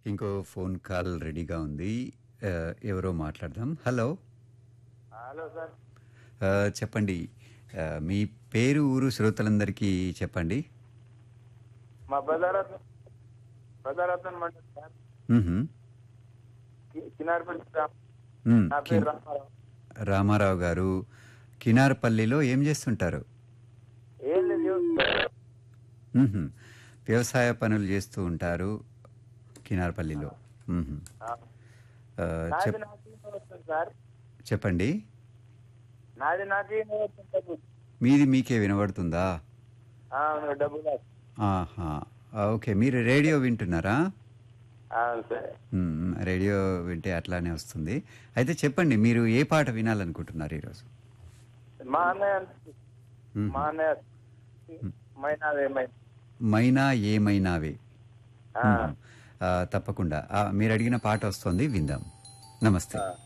ఇంకో phone call రెడీగా ఉంది ఆ, ఎవరో మాట్లాడదాం హలో హలో సార్ ఆ, చెప్పండి ఆ, మీ పేరు ఊరు శ్రోతలందరికీ చెప్పండి మా బజారత్ బజారతన్ మండలి సార్ మ్హూ. కి- కినార్పల్లి గ్రామం. మ్, నా కి- పేరు రామారావు రామారావు గారు కినార్పల్లిలో ఏం చేస్తుంటారు ఏం లేదు మ్హూ. వ్యవసాయ పనులు చేస్తూ ఉంటారు కినార్పల్లిలో మ్హూ. ఆ, ఆ, నాది చెప్ నాకే వస్తుంది సార్ చెప్పండి నాది నాకే వస్తుంది మీది మీకే వినబడుతుందా డబ్బులు ఆహా ఓకే మీరు రేడియో వింటున్నారా అవును సార్ మ్మ్. రేడియో వింటే అట్లానే వస్తుంది అయితే చెప్పండి మీరు ఏ పాట వినాలనుకుంటున్నారు ఈరోజు మా అన్నయ్య మ్మ్. మా అన్నయ్య మైనాదేమై మైనా ఏమైనావే మ్మ్. ఆ, తప్పకుండా ఆ, మీరు అడిగిన పాట వస్తుంది విందాం నమస్తే ఆ.